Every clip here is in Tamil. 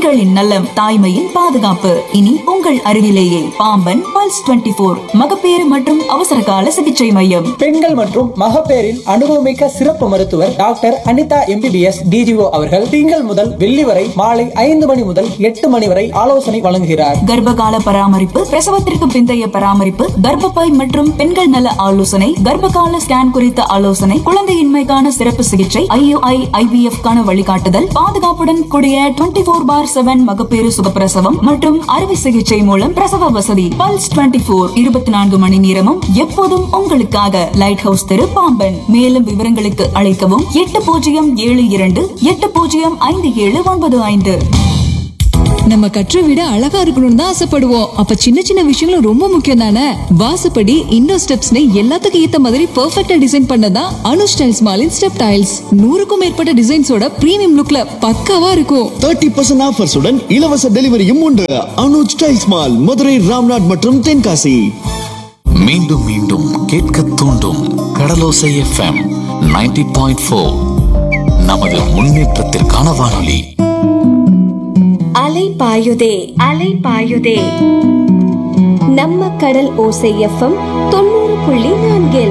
பெண்களின் நலம் தாய்மையின் பாதுகாப்பு இனி உங்கள் அருகிலேயே பாம்பன் பல்ஸ் 24 போர் மகப்பேறு மற்றும் அவசர கால சிகிச்சை மையம் பெண்கள் மற்றும் மகப்பேறின் அனுபவமிக்க சிறப்பு மருத்துவர் டாக்டர் அனிதா எம்பிபிஎஸ் டிஜிஓ அவர்கள் திங்கள் முதல் வெள்ளி வரை மாலை ஐந்து மணி முதல் எட்டு மணி வரை ஆலோசனை வழங்குகிறார் கர்ப்பகால பராமரிப்பு பிரசவத்திற்கு பிந்தைய பராமரிப்பு கர்ப்பப்பை மற்றும் பெண்கள் நல ஆலோசனை கர்ப்பகால ஸ்கேன் குறித்த ஆலோசனை குழந்தையின்மைக்கான சிறப்பு சிகிச்சை ஐயுஐ ஐவிஎஃப் கான வழிகாட்டுதல் பாதுகாப்புடன் கூடிய டுவெண்டி போர் பார் செவன் மகப்பேறு சுகப்பிரசவம் மற்றும் அறுவை சிகிச்சை மூலம் பிரசவ வசதி பல்ஸ் டுவெண்டி போர் இருபத்தி நான்கு மணி நேரமும் எப்போதும் உங்களுக்காக லைட் ஹவுஸ் தெரு பாம்பன் மேலும் விவரங்களுக்கு அழைக்கவும் எட்டு பூஜ்ஜியம் ஏழு இரண்டு எட்டு பூஜ்ஜியம் ஐந்து ஏழு ஒன்பது ஐந்து நம்ம கற்ற விட அழகா இருக்கணும்னு தான் ஆசைப்படுவோம் அப்ப சின்ன சின்ன விஷயங்களும் ரொம்ப முக்கியம் தானே வாசப்படி இண்டோ ஸ்டெப்ஸ்னு எல்லாத்துக்கும் ஏத்த மாதிரி பெர்ஃபெக்ட்டா டிசைன் பண்ணதான் அனு ஸ்டைல்ஸ் மாலின் ஸ்டெப் டைல்ஸ் நூறுக்கும் மேற்பட்ட டிசைன்ஸோட பிரீமியம் லுக்ல பக்காவா இருக்கும் தேர்ட்டி பர்சன்ட் ஆஃபர்ஸுடன் இலவச டெலிவரியும் உண்டு அனுஜ் டைல்ஸ் மால் மதுரை ராம்நாட் மற்றும் தென்காசி மீண்டும் மீண்டும் கேட்க தூண்டும் கடலோசை எஃப்எம் 90.4 பாயிண்ட் ஃபோர் நமது முன்னேற்றத்திற்கான வானொலி அலை பாயுதே அலை பாயுதே நம்ம கடல் ஓசை எஃப்எம் தொண்ணூறு புள்ளி நான்கில்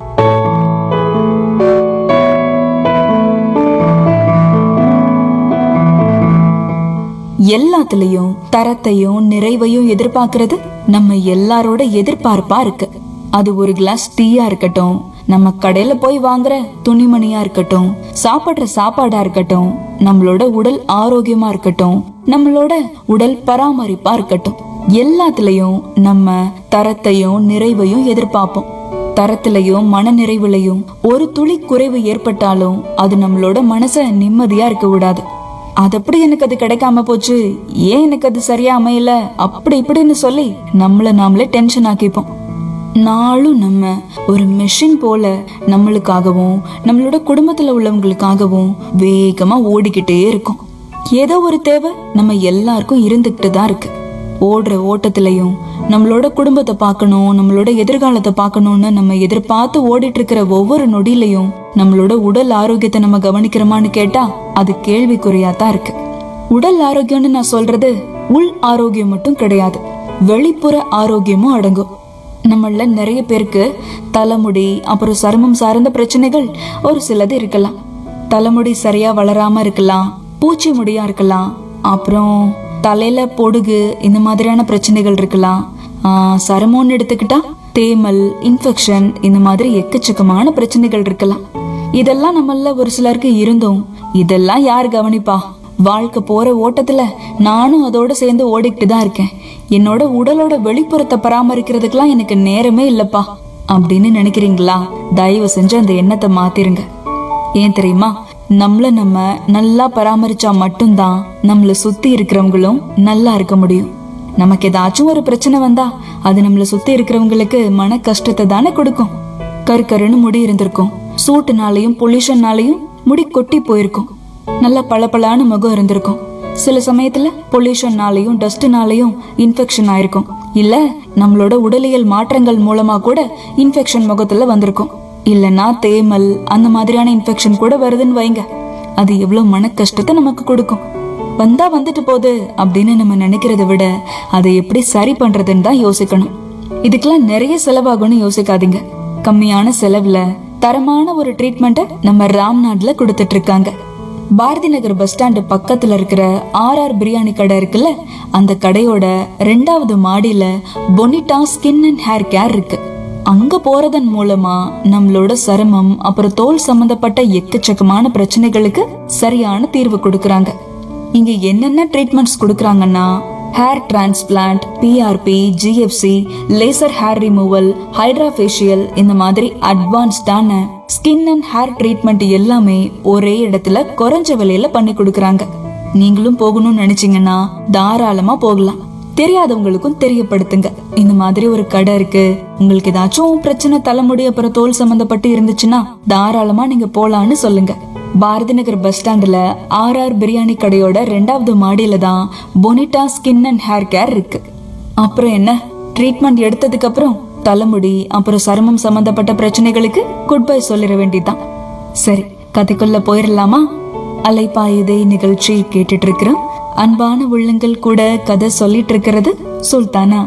எல்லாத்துலயும் தரத்தையும் நிறைவையும் எதிர்பார்க்கறது நம்ம எல்லாரோட எதிர்பார்ப்பா இருக்கு அது ஒரு கிளாஸ் டீயா இருக்கட்டும் நம்ம கடையில போய் வாங்குற துணிமணியா இருக்கட்டும் சாப்பிடுற சாப்பாடா இருக்கட்டும் நம்மளோட உடல் ஆரோக்கியமா இருக்கட்டும் நம்மளோட உடல் பராமரிப்பா இருக்கட்டும் எல்லாத்துலயும் நம்ம தரத்தையும் நிறைவையும் எதிர்பார்ப்போம் தரத்திலையும் மனநிறைவுலையும் ஒரு துளி குறைவு ஏற்பட்டாலும் அது நம்மளோட மனச நிம்மதியா இருக்க விடாது அது எப்படி எனக்கு அது கிடைக்காம போச்சு ஏன் எனக்கு அது சரியா அமையல அப்படி இப்படின்னு சொல்லி நம்மள நாமளே டென்ஷன் ஆக்கிப்போம் நாளும் நம்ம ஒரு மெஷின் போல நம்மளுக்காகவும் நம்மளோட குடும்பத்துல உள்ளவங்களுக்காகவும் வேகமா ஓடிக்கிட்டே இருக்கோம் ஏதோ ஒரு தேவை நம்ம எல்லாருக்கும் இருந்துகிட்டு தான் இருக்கு ஓடுற ஓட்டத்திலையும் நம்மளோட குடும்பத்தை பார்க்கணும் நம்மளோட எதிர்காலத்தை பார்க்கணும்னு நம்ம எதிர்பார்த்து ஓடிட்டு இருக்கிற ஒவ்வொரு நொடியிலையும் நம்மளோட உடல் ஆரோக்கியத்தை நம்ம கவனிக்கிறோமான்னு கேட்டா அது கேள்விக்குறியா தான் இருக்கு உடல் ஆரோக்கியம்னு நான் சொல்றது உள் ஆரோக்கியம் மட்டும் கிடையாது வெளிப்புற ஆரோக்கியமும் அடங்கும் நம்மள நிறைய பேருக்கு தலைமுடி அப்புறம் சருமம் சார்ந்த பிரச்சனைகள் ஒரு சிலது இருக்கலாம் தலைமுடி சரியா வளராம இருக்கலாம் பூச்சி முடியா இருக்கலாம் அப்புறம் தலையில பொடுகு இந்த மாதிரியான பிரச்சனைகள் இருக்கலாம் ஆஹ் சருமம்னு எடுத்துக்கிட்டா தேமல் இன்ஃபெக்ஷன் இந்த மாதிரி எக்கச்சக்கமான பிரச்சனைகள் இருக்கலாம் இதெல்லாம் நம்மள ஒரு சிலருக்கு இருந்தும் இதெல்லாம் யார் கவனிப்பா வாழ்க்கை போற ஓட்டத்துல நானும் அதோட சேர்ந்து ஓடிக்கிட்டு தான் இருக்கேன் என்னோட உடலோட வெளிப்புறத்தை பராமரிக்கிறதுக்கெல்லாம் எனக்கு நேரமே இல்லப்பா அப்படின்னு நினைக்கிறீங்களா தயவு செஞ்சு அந்த எண்ணத்தை மாத்திருங்க ஏன் தெரியுமா நம்மள நம்ம நல்லா பராமரிச்சா மட்டும்தான் நம்மள சுத்தி இருக்கிறவங்களும் நல்லா இருக்க முடியும் நமக்கு ஏதாச்சும் ஒரு பிரச்சனை வந்தா அது நம்மள சுத்தி இருக்கிறவங்களுக்கு மன கஷ்டத்தை தானே கொடுக்கும் கருக்கருன்னு முடி இருந்திருக்கும் சூட்டுனாலையும் பொல்யூஷன்னாலையும் முடி கொட்டி போயிருக்கும் நல்லா பளபளன்னு முகம் இருந்திருக்கும் சில சமயத்துல பொல்யூஷன்னாலையும் டஸ்ட்னாலையும் இன்ஃபெக்ஷன் ஆயிருக்கும் இல்ல நம்மளோட உடலியல் மாற்றங்கள் மூலமா கூட இன்ஃபெக்ஷன் முகத்துல வந்திருக்கும் இல்லனா தேமல் அந்த மாதிரியான இன்ஃபெக்ஷன் கூட வருதுன்னு வைங்க அது எவ்வளவு மன கஷ்டத்தை நமக்கு கொடுக்கும் வந்தா வந்துட்டு போகுது அப்படின்னு நம்ம நினைக்கிறத விட அதை எப்படி சரி பண்றதுன்னு தான் யோசிக்கணும் இதுக்கெல்லாம் நிறைய செலவாகும்னு யோசிக்காதீங்க கம்மியான செலவுல தரமான ஒரு ட்ரீட்மெண்ட்டை நம்ம ராம்நாட்ல கொடுத்துட்டு இருக்காங்க பாரதி நகர் பஸ் ஸ்டாண்டு பக்கத்துல இருக்கிற ஆர் ஆர் பிரியாணி கடை இருக்குல்ல அந்த கடையோட ரெண்டாவது மாடியில Bonita skin and hair care இருக்கு அங்க போறதன் மூலமா நம்மளோட சருமம் அப்புறம் தோல் சம்பந்தப்பட்ட எக்கச்சக்கமான பிரச்சனைகளுக்கு சரியான தீர்வு கொடுக்கறாங்க இங்க என்னென்ன ட்ரீட்மெண்ட்ஸ் கொடுக்கறாங்கன்னா hair transplant PRP GFC laser hair removal hydra facial இந்த மாதிரி அட்வான்ஸ்டான ஸ்கின் அண்ட் ஹேர் ட்ரீட்மெண்ட் எல்லாமே ஒரே இடத்துல குறைஞ்ச விலையில பண்ணி கொடுக்கறாங்க நீங்களும் போகணும்னு நினைச்சீங்கன்னா தாராளமா போகலாம் தெரியாதவங்களுக்கும் தெரியப்படுத்துங்க இந்த மாதிரி ஒரு கடை இருக்கு உங்களுக்கு ஏதாச்சும் பிரச்சனை தலைமுடி அப்புறம் தோல் சம்பந்தப்பட்டு இருந்துச்சுன்னா தாராளமா நீங்க போலான்னு சொல்லுங்க பாரதி நகர் பஸ் ஸ்டாண்டுல ஆர் ஆர் பிரியாணி கடையோட ரெண்டாவது மாடியில தான் Bonita skin and hair care இருக்கு அப்புறம் என்ன ட்ரீட்மெண்ட் எடுத்ததுக்கு அப்புறம் தலைமுடி அப்புறம் சருமம் சம்பந்தப்பட்ட பிரச்சனைகளுக்கு குட் பை சொல்லிட வேண்டியதுதான் சரி கதைக்குள்ள போயிடலாமா அலைப்பாயுதை நிகழ்ச்சி கேட்டுட்டு இருக்கிறோம் அன்பான உள்ளங்கள் கூட கதை சொல்லிட்டு இருக்கிறது சுல்தானா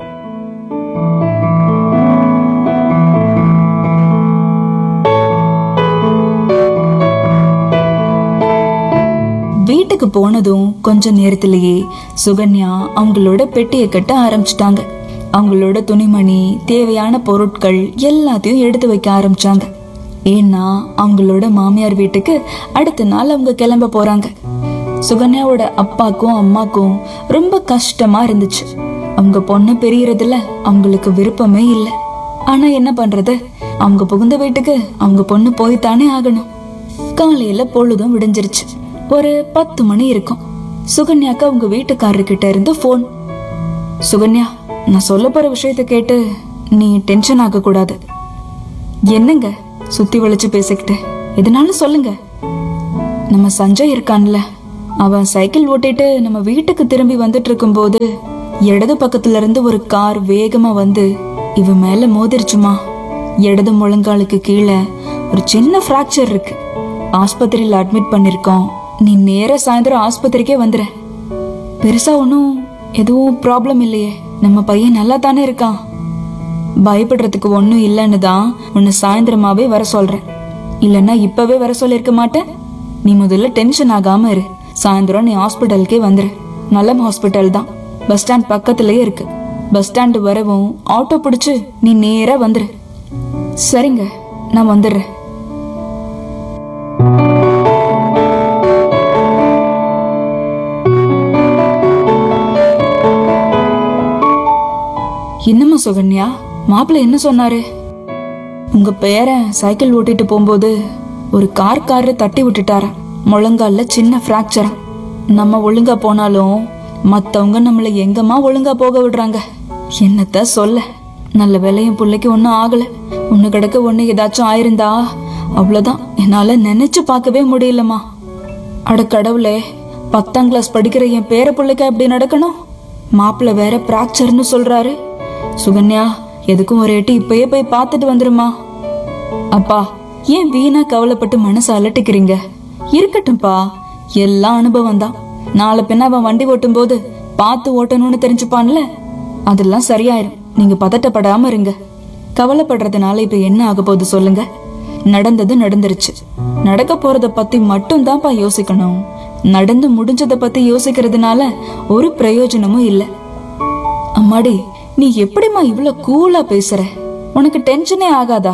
வீட்டுக்கு போனதும் கொஞ்ச நேரத்திலேயே சுகன்யா அவங்களோட பெட்டியை கட்ட ஆரம்பிச்சிட்டாங்க அவங்களோட துணிமணி தேவையான பொருட்கள் எல்லாத்தையும் எடுத்து வைக்க ஆரம்பிச்சாங்க ஏன்னா அவங்களோட மாமியார் வீட்டுக்கு அடுத்த நாள் அவங்க கிளம்ப போறாங்க சுகன்யாவோட அப்பாக்கும் அம்மாக்கும் ரொம்ப கஷ்டமா இருந்துச்சு அவங்க பொண்ணு பெரியறதுல அவங்களுக்கு விருப்பமே இல்லை ஆனா என்ன பண்றது அவங்க புகுந்த வீட்டுக்கு அவங்க பொண்ணு போய்த்தானே ஆகணும் காலையில பொழுதும் விடிஞ்சிருச்சு ஒரு பத்து மணி இருக்கும் சுகன்யாக்கு அவங்க வீட்டுக்காரர்கிட்ட இருந்து போன் சுகன்யா நான் சொல்ல போற விஷயத்த கேட்டு நீ டென்ஷன் ஆக கூடாது என்னங்க சுத்தி வளைச்சு பேசிக்கிட்டு எதனாலும் சொல்லுங்க நம்ம சஞ்சய் இருக்கான்ல அவன் சைக்கிள் ஓட்டிட்டு நம்ம வீட்டுக்கு திரும்பி வந்துட்டு இருக்கும்போது இடது பக்கத்துல இருந்து ஒரு கார் வேகமா வந்து இவன் மேல மோதிருச்சுமா இடது முழங்காலுக்கு கீழே ஒரு சின்ன ஃப்ராக்சர் இருக்கு ஆஸ்பத்திரியில அட்மிட் பண்ணிருக்கோம் நீ நேரா சாயந்தரம் ஆஸ்பத்திரிக்கே வந்துற பெருசா ஒன்றும் எதுவும் ப்ராப்ளம் இல்லையே நம்ம பையன் நல்லா தானே இருக்கான் பயப்படுறதுக்கு ஒன்றும் இல்லைன்னு தான் உன்னை சாயந்தரமாவே வர சொல்றேன் இல்லைன்னா இப்பவே வர சொல்லியிருக்க மாட்டேன் நீ முதல்ல டென்ஷன் ஆகாம இரு சாயந்தரம் நீ ஹாஸ்பிட்டலுக்கே வந்துரு நல்லம் ஹாஸ்பிட்டல் தான் பஸ் ஸ்டாண்ட் பக்கத்துலயே இருக்கு பஸ் ஸ்டாண்டு வரவும் ஆட்டோ பிடிச்சு நீ நேரா வந்துரு சரிங்க நான் வந்துடுறேன் என்னம்மா சுகன்யா மாப்பிள்ளை என்ன சொன்னாரு உங்க பேரன் சைக்கிள் ஓட்டிட்டு போகும்போது ஒரு கார் காரு தட்டி விட்டுட்டாராம் முழங்கால்ல சின்ன ஃப்ராக்சரா நம்ம ஒழுங்கா போனாலும் மத்தவங்க நம்மள எங்கம்மா ஒழுங்கா போக விடுறாங்க என்னத்த சொல்ல நல்ல வேலையும் பிள்ளைக்கு ஒன்றும் ஆகல ஒண்ணு கிடக்க ஒண்ணு ஏதாச்சும் ஆயிருந்தா அவ்வளவுதான் என்னால நினைச்சு பார்க்கவே முடியலம்மா அட கடவுளே பத்தாம் கிளாஸ் படிக்கிற என் பேர பிள்ளைக்கு அப்படி நடக்கணும் மாப்பிள்ளை வேற பிராக்சர்னு சொல்றாரு சுகன்யா எதுக்கும் ஒரு எட்டு இப்பயே போய் பார்த்துட்டு வந்துருமா அப்பா ஏன் வீணா கவலைப்பட்டு மனசை அலட்டிக்கிறீங்க இருக்கட்டும்பா எல்லாம் அனுபவம் தான் நாளை பின்ன அவன் வண்டி ஓட்டும் போது பார்த்து ஓட்டணும்னு தெரிஞ்சுப்பான்ல அதெல்லாம் சரியாயிரும் நீங்க பதட்டப்படாம இருங்க கவலைப்படுறதுனால இப்ப என்ன ஆக போகுது சொல்லுங்க நடந்தது நடந்துருச்சு நடக்க போறத பத்தி மட்டும் தான்ப்பா யோசிக்கணும் நடந்து முடிஞ்சத பத்தி யோசிக்கிறதுனால ஒரு பிரயோஜனமும் இல்ல அம்மாடி நீ எப்படிம்மா இவ்ளோ கூலா பேசுற உனக்கு டென்ஷனே ஆகாதா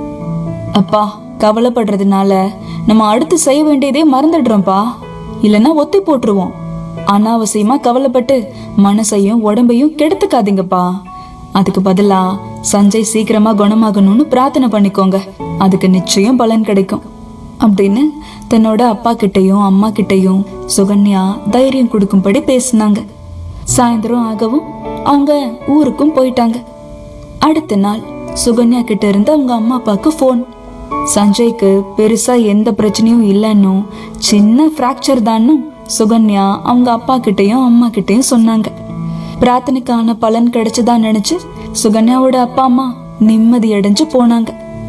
அப்பா கவலைப்படுறதுனால நம்ம அடுத்து செய்ய வேண்டியதே மறந்துடுறோம்ப்பா இல்லைன்னா ஒத்தி போட்டுருவோம் அனாவசியமா கவலைப்பட்டு மனசையும் உடம்பையும் கெடுத்துக்காதீங்கப்பா அதுக்கு பதிலா சஞ்சய் சீக்கிரமா குணமாகணும்னு பிரார்த்தனை பண்ணிக்கோங்க அதுக்கு நிச்சயம் பலன் கிடைக்கும் அப்படின்னு தன்னோட அப்பா கிட்டயும் அம்மா கிட்டயும் சுகன்யா தைரியம் கொடுக்கும்படி பேசினாங்க சாயந்தரம் ஆகவும் அவங்க ஊருக்கும் போயிட்டாங்க அடுத்த நாள் சுகன்யா கிட்ட இருந்து அவங்க அம்மா அப்பாவுக்கு ஃபோன் சஞ்சய்க்கு பெருசா எந்த பிரச்சனையும் இல்லைன்னும் சின்ன ஃப்ராக்சர் தான்னும் சுகன்யா அவங்க அப்பா கிட்டயும் அம்மா கிட்டயும் சொன்னாங்க பிரார்த்தனைக்கான பலன் கிடைச்சதா நினைச்சு சுகன்யாவோட அப்பா அம்மா நிம்மதி அடைஞ்சு போனாங்க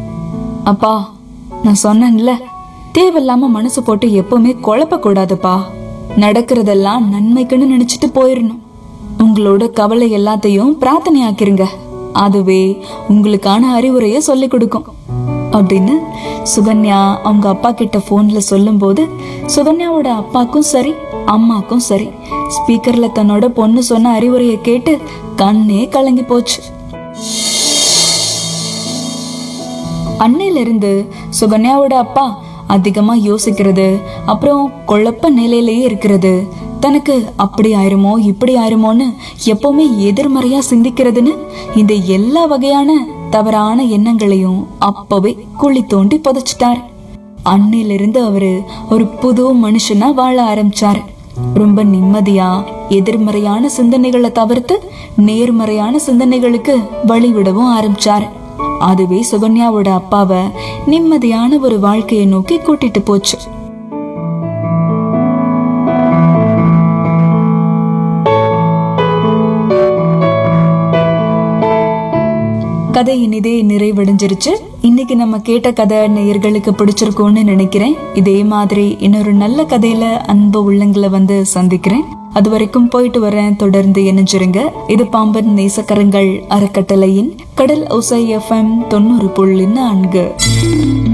அப்பா நான் சொன்னேன்ல தேவையில்லாம மனசு போட்டு எப்பவுமே குழப்ப கூடாதுப்பா நடக்கிறதெல்லாம் நன்மைக்குன்னு நினைச்சிட்டு போயிடணும் உங்களோட கவலை எல்லாத்தையும் பிரார்த்தனை ஆக்கிருங்க அதுவே உங்களுக்கான அறிவுரைய சொல்லி கொடுக்கும் அப்படின்னு சுகன்யா அவங்க அப்பா கிட்ட போன்ல சொல்லும்போது சுகன்யாவோட அப்பாக்கும் சரி அம்மாக்கும் சரி ஸ்பீக்கர்ல தன்னோட பொண்ணு சொன்ன அறிவுரையை கேட்டு கண்ணே கலங்கி போச்சு அன்னையில இருந்து சுகன்யாவோட அப்பா அதிகமா யோசிக்கிறது அப்புறம் குழப்ப நிலையிலேயே இருக்கிறது தனக்கு அப்படி ஆயிருமோ இப்படி ஆயிருமோன்னு எப்பவுமே எதிர்மறையா சிந்திக்கிறதுன்னு இந்த எல்லா வகையான தவறான எண்ணங்களையும் அப்பவே குழி தோண்டி புதைச்சிட்டாரு அன்னையிலிருந்து அவரு ஒரு புது மனுஷனா வாழ ஆரம்பிச்சாரு ரொம்ப நிம்மதியா எதிர்மறையான சிந்தனைகளை தவிர்த்து நேர்மறையான சிந்தனைகளுக்கு வழிவிடவும் ஆரம்பிச்சாரு அதுவே சுகன்யாவோட அப்பாவை நிம்மதியான ஒரு வாழ்க்கையை நோக்கி கூட்டிட்டு போச்சு கதை இனிதே நிறைவடைஞ்சிருச்சு இன்னைக்கு நம்ம கேட்ட கதை நேயர்களுக்கு பிடிச்சிருக்கும்னு நினைக்கிறேன் இதே மாதிரி இன்னொரு நல்ல கதையில அன்பு உள்ளங்களை வந்து சந்திக்கிறேன் அது வரைக்கும் போயிட்டு வரேன் தொடர்ந்து இணைஞ்சிருங்க இது பாம்பன் நேசக்கரங்கள் அறக்கட்டளையின் கடல் ஒசை எஃப்எம் தொண்ணூறு புள்ளி நான்கு